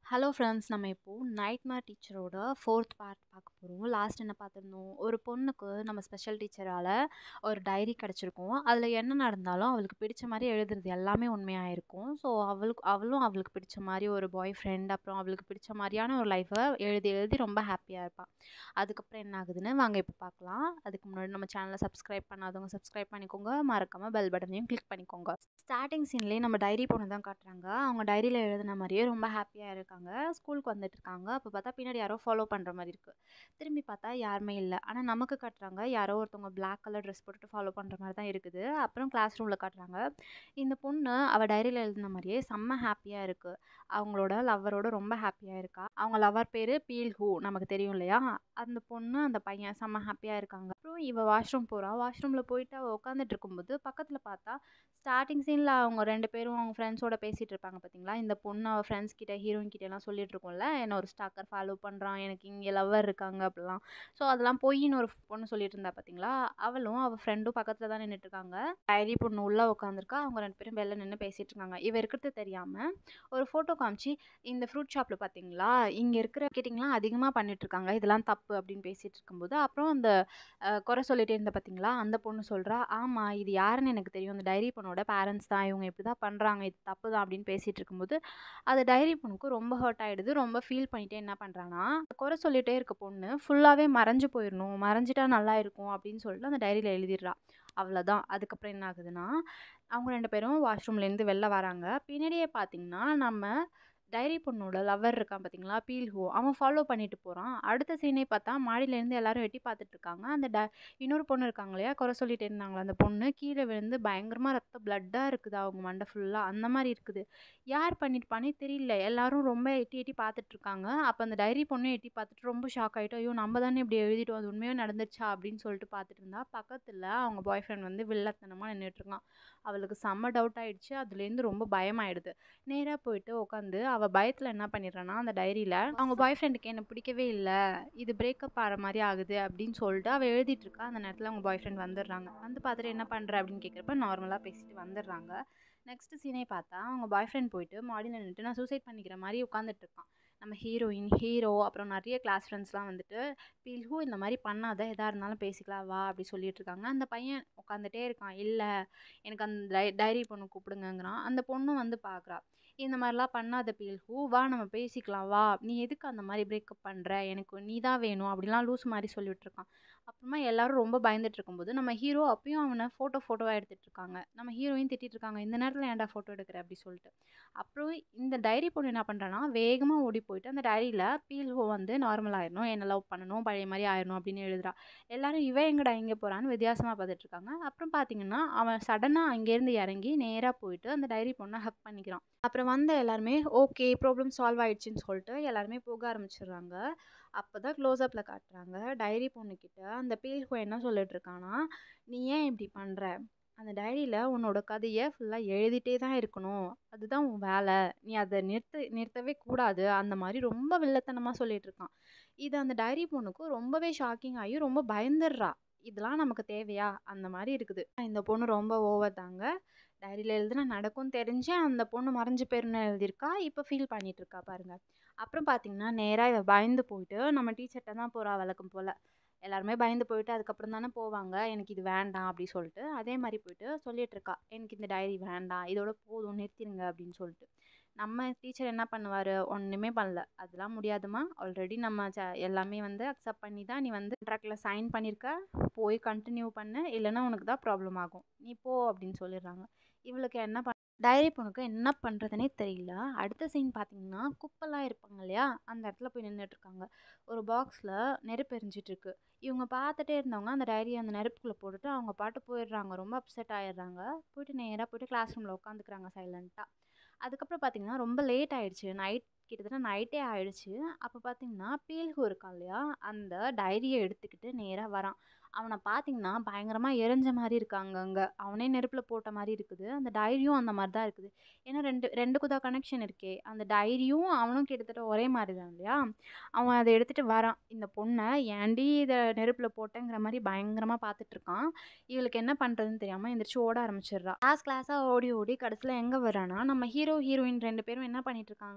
hello friends நம்ம இப்போது nightmare டீச்சரோட fourth part பார்க்க போகிறோம் லாஸ்ட் என்ன பார்த்துருந்தோம் ஒரு பொண்ணுக்கு நம்ம ஸ்பெஷல் டீச்சரால் ஒரு டைரி கிடச்சிருக்கும் அதில் என்ன நடந்தாலும் அவளுக்கு பிடிச்ச மாதிரி எழுதுறது எல்லாமே உண்மையாக இருக்கும் ஸோ அவளுக்கு அவளும் அவளுக்கு பிடிச்ச மாதிரி ஒரு பாய் ஃப்ரெண்ட் அப்புறம் அவளுக்கு பிடிச்ச மாதிரியான ஒரு லைஃப்பை எழுதி எழுதி ரொம்ப ஹாப்பியாக இருப்பாள் அதுக்கப்புறம் என்ன ஆகுதுன்னு வாங்க இப்போ பார்க்கலாம் அதுக்கு முன்னாடி நம்ம சேனலை சப்ஸ்கிரைப் பண்ணாதவங்க சப்ஸ்கிரைப் பண்ணிக்கோங்க மறக்காமல் பெல் பட்டனையும் கிளிக் பண்ணிக்கோங்க ஸ்டார்டிங் சீன்லேயே நம்ம டைரி பொண்ணு தான் காட்டுறாங்க அவங்க டைரியில் எழுதின மாதிரியே ரொம்ப ஹாப்பியாக இருக்காங்க ஸ்கூலுக்கு வந்துட்டு இருக்காங்க அப்போ பார்த்தா பின்னாடி யாரோ ஃபாலோ பண்ணுற மாதிரி இருக்குது திரும்பி பார்த்தா யாருமே இல்லை ஆனால் நமக்கு காட்டுறாங்க யாரோ ஒருத்தவங்க பிளாக் கலர் ட்ரெஸ் போட்டுட்டு ஃபாலோ பண்ணுற மாதிரி தான் இருக்குது அப்புறம் கிளாஸ் ரூமில் காட்டுறாங்க இந்த பொண்ணு அவள் டைரியில் எழுதின மாதிரியே செம்ம ஹாப்பியாக இருக்குது அவங்களோட லவ்வரோட ரொம்ப ஹாப்பியாக இருக்கா அவங்க லவர் பேர் பீல் ஹூ நமக்கு தெரியும் இல்லையா அந்த பொண்ணு அந்த பையன் செம்ம ஹாப்பியாக இருக்காங்க அப்புறம் இவள் வாஷ்ரூம் போகிறா வாஷ்ரூமில் போயிட்டு அவள் உட்காந்துட்டு இருக்கும்போது பக்கத்தில் பார்த்தா ஸ்டார்டிங் சீனில் அவங்க ரெண்டு பேரும் அவங்க ஃப்ரெண்ட்ஸோட பேசிகிட்டு இருப்பாங்க பார்த்தீங்களா இந்த பொண்ணு அவள் ஃப்ரெண்ட்ஸ் கிட்ட ஹீரோயின் கிட்ட எல்லாம் சொல்லிட்டு இருக்கோம்ல என்ன ஒரு ஸ்டாக்கர் ஃபாலோ பண்ணுறான் எனக்கு இங்கே லவ்வர் இருக்காங்க அப்படிலாம் ஸோ அதெல்லாம் பொய்ன்னு ஒரு பொண்ணு சொல்லிட்டு இருந்தா பார்த்தீங்களா அவளும் அவள் ஃப்ரெண்டும் பக்கத்தில் தான் நின்றுட்டு இருக்காங்க டைரி பொண்ணு உள்ளே உட்காந்துருக்கா அவங்க ரெண்டு பேரும் வெளில நின்று பேசிகிட்டு இருக்காங்க இவ இருக்கிறது தெரியாமல் ஒரு ஃபோட்டோ காமிச்சு இந்த ஃப்ரூட் ஷாப்பில் பார்த்தீங்களா இங்கே இருக்கிற கேட்டிங்களாம் அதிகமாக பண்ணிட்டு இருக்காங்க இதெல்லாம் தப்பு அப்படின்னு பேசிகிட்டு இருக்கும்போது அப்புறம் அந்த அஹ், குறை சொல்லிட்டே இருந்த பார்த்தீங்களா அந்த பொண்ணு சொல்கிறா ஆமாம் இது யாருன்னு எனக்கு தெரியும் அந்த டைரி பொண்ணோட பேரண்ட்ஸ் தான் இவங்க இப்படி தான் பண்ணுறாங்க இது தப்பு தான் அப்படின்னு பேசிகிட்டு இருக்கும்போது அது டைரி பொண்ணுக்கு ரொம்ப ஹர்ட் ஆகிடுது ரொம்ப ஃபீல் பண்ணிட்டே என்ன பண்ணுறான்னா குறை சொல்லிட்டே இருக்க பொண்ணு ஃபுல்லாகவே மறைஞ்சு போயிடணும் மறைஞ்சிட்டா நல்லா இருக்கும் அப்படின்னு சொல்லிட்டு அந்த டைரியில் எழுதிடுறா அவ்வளோதான் அதுக்கப்புறம் என்ன ஆகுதுன்னா அவங்க ரெண்டு பேரும் வாஷ்ரூம்லேருந்து வெளில வராங்க பின்னாடியே பார்த்தீங்கன்னா நம்ம டைரி பொண்ணோட லவர் இருக்கான் பார்த்தீங்களா பீல் ஹோ அவன் ஃபாலோ பண்ணிட்டு போகிறான் அடுத்த சீனே பார்த்தா மாடியிலேருந்து எல்லாரும் எட்டி பார்த்துட்டு இருக்காங்க அந்த ட இன்னொரு பொண்ணு இருக்காங்க இல்லையா குறை சொல்லிட்டு இருந்தாங்களா அந்த பொண்ணு கீழே விழுந்து பயங்கரமாக ரத்த பிளட்டாக இருக்குது அவங்க மண்டை ஃபுல்லாக அந்த மாதிரி இருக்குது யார் பண்ணியிருப்பானே தெரியல எல்லாரும் ரொம்ப எட்டி எட்டி பார்த்துட்டு இருக்காங்க அப்போ அந்த டைரி பொண்ணு எட்டி பார்த்துட்டு ரொம்ப ஷாக் ஆகிட்டோம் ஐயோ நம்ம தானே இப்படி எழுதிட்டோம் அது உண்மையாக நடந்துச்சா அப்படின்னு சொல்லிட்டு பார்த்துட்டு இருந்தா பக்கத்தில் அவங்க பாய் ஃப்ரெண்ட் வந்து வில்லத்தனமாக நின்றுட்டு இருக்கான் அவளுக்கு செம்ம டவுட் ஆயிடுச்சு அதுலேருந்து ரொம்ப பயமாயிடுது நேராக போயிட்டு உட்காந்து அவள் பயத்தில் என்ன பண்ணிடுறான்னா அந்த டைரியில் அவங்க பாய் ஃப்ரெண்டுக்கு என்ன பிடிக்கவே இல்லை இது பிரேக்கப் ஆகிற மாதிரி ஆகுது அப்படின்னு சொல்லிட்டு அவள் எழுதிட்டு இருக்கா அந்த நேரத்தில் அவங்க பாய் ஃப்ரெண்ட் வந்துடுறாங்க வந்து பார்த்துட்டு என்ன பண்ணுற அப்படின்னு கேட்குறப்ப நார்மலாக பேசிட்டு வந்துடுறாங்க நெக்ஸ்ட் சீனே பார்த்தா அவங்க பாய் ஃப்ரெண்ட் போயிட்டு மாடியில் நின்றுட்டு நான் சூசைட் பண்ணிக்கிற மாதிரி உட்காந்துட்டு இருக்கான் நம்ம ஹீரோயின் ஹீரோ அப்புறம் நிறைய கிளாஸ் ஃப்ரெண்ட்ஸ்லாம் வந்துட்டு பில்ஹூ இந்த மாதிரி பண்ணாத எதாக இருந்தாலும் பேசிக்கலாம் வா அப்படி சொல்லிட்டு இருக்காங்க அந்த பையன் உட்காந்துட்டே இருக்கான் இல்லை எனக்கு அந்த டை டைரி பொண்ணு கூப்பிடுங்கங்கிறான் அந்த பொண்ணும் வந்து பார்க்குறா இந்த மாதிரிலாம் பண்ணாத பில்ஹூ வா நம்ம பேசிக்கலாம் வா நீ எதுக்கு அந்த மாதிரி பிரேக்கப் பண்ணுற எனக்கு நீ தான் வேணும் அப்படிலாம் லூஸ் மாதிரி சொல்லிட்டு இருக்கான் அப்புறமா எல்லாரும் ரொம்ப பயந்துட்டு இருக்கும்போது நம்ம ஹீரோ அப்பயும் அவனை ஃபோட்டோ ஃபோட்டோவாக எடுத்துட்டு இருக்காங்க நம்ம ஹீரோயின் திட்டிட்டு இருக்காங்க இந்த நேரத்தில் ஏன்டா ஃபோட்டோ எடுக்கிற அப்படி சொல்லிட்டு அப்புறம் இந்த டைரி பொண்ணு என்ன பண்ணுறான்னா வேகமாக ஓடி போயிட்டு அந்த டைரியில் பீல்ஹோ வந்து நார்மல் ஆயிடணும் என்ன லவ் பண்ணணும் பழைய மாதிரி ஆயிடணும் அப்படின்னு எழுதுறா எல்லாரும் இவன் எங்கடா இங்கே போகிறான்னு வித்தியாசமாக பார்த்துட்டு இருக்காங்க அப்புறம் பார்த்தீங்கன்னா அவன் சடனாக அங்கேருந்து இறங்கி நேராக போயிட்டு அந்த டைரி பொண்ணை ஹக் பண்ணிக்கிறான் அப்புறம் வந்த எல்லாருமே ஓகே ப்ராப்ளம் சால்வ் ஆயிடுச்சுன்னு சொல்லிட்டு எல்லாருமே போக ஆரம்பிச்சிடுறாங்க அப்போ தான் க்ளோஸ்அப்பில் காட்டுறாங்க டைரி பொண்ணுக்கிட்ட அந்த பீல்ஹோ என்ன சொல்லிட்டு இருக்கானா நீ ஏன் இப்படி பண்ணுற அந்த டைரியில் உன்னோட கதையை ஃபுல்லாக எழுதிட்டே தான் இருக்கணும் அதுதான் உன் வேலை நீ அதை நிறுத்த நிறுத்தவே கூடாது அந்த மாதிரி ரொம்ப வில்லத்தனமாக சொல்லிட்டு இருக்கான் இது அந்த டைரி பொண்ணுக்கு ரொம்பவே ஷாக்கிங் ஆகி ரொம்ப பயந்துடுறா இதெல்லாம் நமக்கு தேவையா அந்த மாதிரி இருக்குது இந்த பொண்ணு ரொம்ப ஓவர் தாங்க டைரியில் எழுதுனா நடக்கும் தெரிஞ்சு அந்த பொண்ணு மறைஞ்சு பேருன்னு எழுதியிருக்கா இப்போ ஃபீல் பண்ணிட்டு இருக்கா பாருங்க அப்புறம் பார்த்தீங்கன்னா நேராக இவ பயந்து போயிட்டு நம்ம டீச்சர்கிட்ட தான் போகிறா வழக்கம் போல் எல்லாருமே பயந்து போயிட்டு அதுக்கப்புறம் தானே போவாங்க எனக்கு இது வேண்டாம் அப்படி சொல்லிட்டு அதே மாதிரி போயிட்டு சொல்லிட்டு இருக்கா எனக்கு இந்த டைரி வேண்டாம் இதோட போதும் நிறுத்திடுங்க அப்படின்னு சொல்லிட்டு நம்ம டீச்சர் என்ன பண்ணுவார் ஒன்றுமே பண்ணல அதெல்லாம் முடியாதுமா ஆல்ரெடி நம்ம ச எல்லாமே வந்து அக்செப்ட் பண்ணி தான் நீ வந்து கான்ட்ராக்டில் சைன் பண்ணியிருக்க போய் கண்டினியூ பண்ணு இல்லைன்னா உனக்கு தான் ப்ராப்ளம் ஆகும் நீ போ அப்படின்னு சொல்லிடுறாங்க இவளுக்கு என்ன பண்ண டைரி பொண்ணுக்கு என்ன பண்ணுறதுனே தெரியல அடுத்த சீன் பார்த்தீங்கன்னா குப்பெல்லாம் இருப்பாங்க இல்லையா அந்த இடத்துல போய் நின்றுட்டு இருக்காங்க ஒரு பாக்ஸில் நெருப்பு எரிஞ்சிட்டு இருக்கு இவங்க பார்த்துட்டே இருந்தவங்க அந்த டைரியை அந்த நெருப்புக்குள்ளே போட்டுட்டு அவங்க பாட்டு போயிடுறாங்க ரொம்ப அப்செட் ஆயிடுறாங்க போயிட்டு நேராக போயிட்டு கிளாஸ் ரூமில் உட்காந்துக்கிறாங்க சைலண்ட்டாக அதுக்கப்புறம் பார்த்தீங்கன்னா ரொம்ப லேட் ஆயிடுச்சு நைட் கிட்டத்தட்ட நைட்டே ஆயிடுச்சு அப்போ பார்த்தீங்கன்னா பீல்ஹூ இருக்கான் இல்லையா அந்த டைரியை எடுத்துக்கிட்டு நேராக வரான் அவனை பார்த்தீங்கன்னா பயங்கரமாக எரிஞ்ச மாதிரி இருக்காங்க அங்கே அவனே நெருப்பில் போட்ட மாதிரி இருக்குது அந்த டைரியும் அந்த மாதிரி தான் இருக்குது ஏன்னா ரெண்டு ரெண்டுக்கும் தான் கனெக்ஷன் இருக்கே அந்த டைரியும் அவனும் கிட்டத்தட்ட ஒரே மாதிரி தான் இல்லையா அவன் அதை எடுத்துகிட்டு வரான் இந்த பொண்ணை ஏன்டி இதை நெருப்பில் போட்டேங்கிற மாதிரி பயங்கரமாக பார்த்துட்டு இருக்கான் இவளுக்கு என்ன பண்ணுறதுன்னு தெரியாமல் எந்திரிச்சு ஓட ஆரம்பிச்சிடுறா கிளாஸ் கிளாஸாக ஓடி ஓடி கடைசியில் எங்கே வரானா நம்ம ஹீரோ ஹீரோயின் ரெண்டு பேரும் என்ன பண்ணிட்டு இருக்காங்க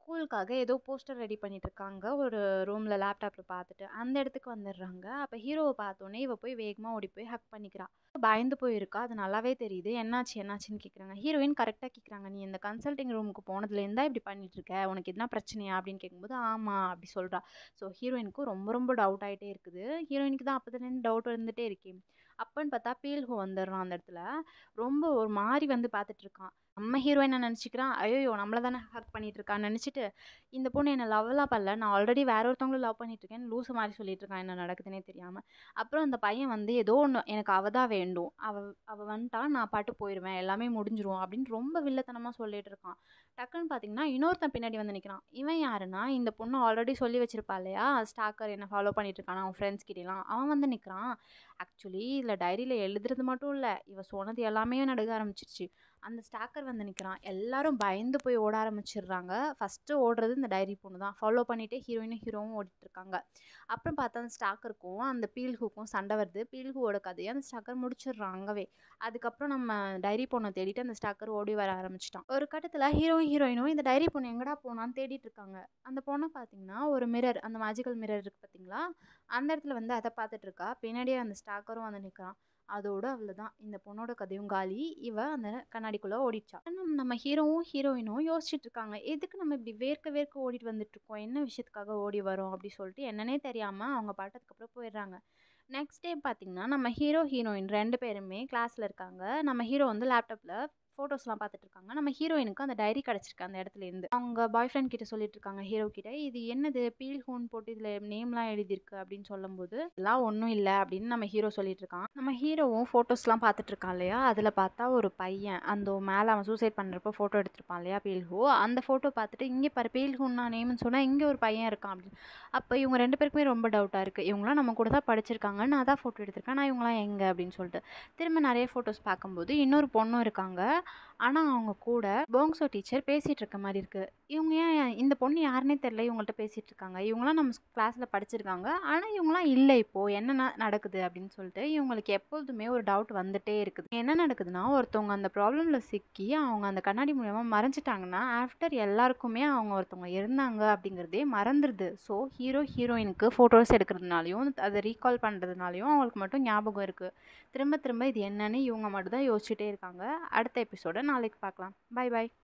ஸ்கூலுக்காக ஏதோ போஸ்டர் ரெடி பண்ணிட்டு இருக்காங்க ஒரு ரூமில் லேப்டாப்பில் பார்த்துட்டு அந்த இடத்துக்கு வந்துடுறாங்க அப்போ ஹீரோவை பார்த்தோன்னே இவ போய் வேகமாக ஓடி போய் ஹக் பண்ணிக்கிறா பயந்து போயிருக்கா அது நல்லாவே தெரியுது என்னாச்சு என்னாச்சுன்னு கேட்குறாங்க ஹீரோயின் கரெக்டாக கேட்குறாங்க நீ இந்த கன்சல்டிங் ரூமுக்கு போனதுலேருந்தா இப்படி பண்ணிட்டு இருக்க உனக்கு எதுனா பிரச்சனையா அப்படின்னு கேட்கும்போது ஆமாம் அப்படி சொல்கிறா ஸோ ஹீரோயினுக்கும் ரொம்ப ரொம்ப டவுட் ஆகிட்டே இருக்குது ஹீரோயினுக்கு தான் அப்போதுலேருந்து டவுட் வந்துட்டே இருக்கே அப்பன்னு பார்த்தா பீல்ஹோ வந்துடுறான் அந்த இடத்துல ரொம்ப ஒரு மாதிரி வந்து பார்த்துட்டு இருக்கான் நம்ம ஹீரோயினை நினச்சிக்கிறான் ஐயோ நம்மள தானே ஹக் பண்ணிட்டு இருக்கான்னு நினச்சிட்டு இந்த பொண்ணு என்னை லவ்லாம் பண்ணல நான் ஆல்ரெடி வேற ஒருத்தவங்களும் லவ் பண்ணிட்டு இருக்கேன் லூசு மாதிரி சொல்லிட்டு இருக்கான் என்ன நடக்குதுன்னே தெரியாமல் அப்புறம் அந்த பையன் வந்து ஏதோ ஒன்று எனக்கு அவ தான் வேண்டும் அவ அவ வந்துட்டா நான் பாட்டு போயிடுவேன் எல்லாமே முடிஞ்சிரும் அப்படின்னு ரொம்ப வில்லத்தனமாக சொல்லிட்டு இருக்கான் டக்குன்னு பார்த்தீங்கன்னா இன்னொருத்தன் பின்னாடி வந்து நிற்கிறான் இவன் யாருன்னா இந்த பொண்ணு ஆல்ரெடி சொல்லி வச்சிருப்பா இல்லையா ஸ்டாக்கர் என்ன ஃபாலோ பண்ணிட்டு இருக்கான் அவன் ஃப்ரெண்ட்ஸ் கிட்டலாம் அவன் வந்து நிற்கிறான் ஆக்சுவலி இதில் டைரியில் எழுதுறது மட்டும் இல்லை இவ சொன்னது எல்லாமே நடக்க ஆரம்பிச்சிருச்சு அந்த ஸ்டாக்கர் வந்து நிற்கிறான் எல்லாரும் பயந்து போய் ஓட ஆரம்பிச்சிடுறாங்க ஃபஸ்ட்டு ஓடுறது இந்த டைரி பொண்ணு தான் ஃபாலோ பண்ணிகிட்டே ஹீரோயினும் ஹீரோவும் ஓடிட்டு இருக்காங்க அப்புறம் பார்த்தா அந்த ஸ்டாக்கருக்கும் அந்த பீல்ஹுக்கும் சண்டை வருது பீல்ஹுவோட கதையை அந்த ஸ்டாக்கர் முடிச்சிடுறான் அங்கவே அதுக்கப்புறம் நம்ம டைரி பொண்ணை தேடிட்டு அந்த ஸ்டாக்கர் ஓடி வர ஆரம்பிச்சிட்டான் ஒரு கட்டத்தில் ஹீரோ ஹீரோயினும் இந்த டைரி பொண்ணு எங்கடா போனான்னு தேடிட்டு இருக்காங்க அந்த பொண்ணை பார்த்தீங்கன்னா ஒரு மிரர் அந்த மேஜிக்கல் மிரர் இருக்குது பார்த்தீங்களா அந்த இடத்துல வந்து அதை பார்த்துட்டு இருக்கா பின்னாடியே அந்த ஸ்டாக்கரும் வந்து நிற்கிறான் அதோட அவ்வளோதான் இந்த பொண்ணோட கதையும் காலி இவ அந்த கண்ணாடிக்குள்ளே ஓடிச்சா நம்ம நம்ம ஹீரோவும் ஹீரோயினும் யோசிச்சுட்டு இருக்காங்க எதுக்கு நம்ம இப்படி வேர்க்க வேர்க்க ஓடிட்டு வந்துட்டு இருக்கோம் என்ன விஷயத்துக்காக ஓடி வரோம் அப்படி சொல்லிட்டு என்னன்னே தெரியாமல் அவங்க பாட்டதுக்கு அப்புறம் போயிடுறாங்க நெக்ஸ்ட் டே பார்த்தீங்கன்னா நம்ம ஹீரோ ஹீரோயின் ரெண்டு பேருமே கிளாஸில் இருக்காங்க நம்ம ஹீரோ வந்து லேப்டாப்பில் ஃபோட்டோஸ்லாம் பார்த்துட்டு இருக்காங்க நம்ம ஹீரோயினுக்கு அந்த டைரி கிடச்சிருக்கு அந்த இடத்துல இருந்து அவங்க பாய் ஃப்ரெண்ட் கிட்ட சொல்லிட்டு இருக்காங்க ஹீரோ கிட்ட இது என்னது பீல் ஹூன் போட்டு இதில் நேம்லாம் எழுதியிருக்கு அப்படின்னு சொல்லும்போது இதெல்லாம் ஒன்றும் இல்லை அப்படின்னு நம்ம ஹீரோ சொல்லிட்டு இருக்கான் நம்ம ஹீரோவும் ஃபோட்டோஸ்லாம் பார்த்துட்டு இருக்கான் இல்லையா அதில் பார்த்தா ஒரு பையன் அந்த மேலே அவன் சூசைட் பண்ணுறப்போ ஃபோட்டோ எடுத்திருப்பான் இல்லையா பீல்ஹூ அந்த ஃபோட்டோ பார்த்துட்டு இங்கே பாரு பீல்ஹூன் நான் நேம்னு சொன்னால் இங்கே ஒரு பையன் இருக்கான் அப்படின்னு அப்போ இவங்க ரெண்டு பேருக்குமே ரொம்ப டவுட்டாக இருக்குது இவங்களாம் நம்ம கூட தான் படிச்சிருக்காங்க நான் தான் ஃபோட்டோ எடுத்திருக்கேன் நான் இவங்களாம் எங்கே அப்படின்னு சொல்லிட்டு திரும்ப நிறைய ஃபோட்டோஸ் பார்க்கும்போது இன்னொரு பொண்ணும் இருக்காங்க ஆனால் அவங்க கூட போங்ஸோ டீச்சர் பேசிகிட்டு இருக்க மாதிரி இருக்குது இவங்க ஏன் இந்த பொண்ணு யாருன்னே தெரில இவங்கள்ட்ட பேசிகிட்டு இருக்காங்க இவங்களாம் நம்ம கிளாஸில் படிச்சிருக்காங்க ஆனால் இவங்களாம் இல்லை இப்போது என்ன ந- நடக்குது அப்படின்னு சொல்லிட்டு இவங்களுக்கு எப்பொழுதுமே ஒரு டவுட் வந்துட்டே இருக்குது என்ன நடக்குதுன்னா ஒருத்தவங்க அந்த ப்ராப்ளமில் சிக்கி அவங்க அந்த கண்ணாடி மூலயமா மறைஞ்சிட்டாங்கன்னா ஆஃப்டர் எல்லாருக்குமே அவங்க ஒருத்தவங்க இருந்தாங்க அப்படிங்கிறதே மறந்துடுது ஸோ ஹீரோ ஹீரோயினுக்கு ஃபோட்டோஸ் எடுக்கிறதுனாலையும் அதை ரீகால் பண்ணுறதுனாலையும் அவங்களுக்கு மட்டும் ஞாபகம் இருக்குது திரும்ப திரும்ப இது என்னன்னு இவங்க மட்டும் தான் யோசிச்சுட்டே இருக்காங்க அடுத்த எபிசோட நாளைக்கு பார்க்கலாம் பை பை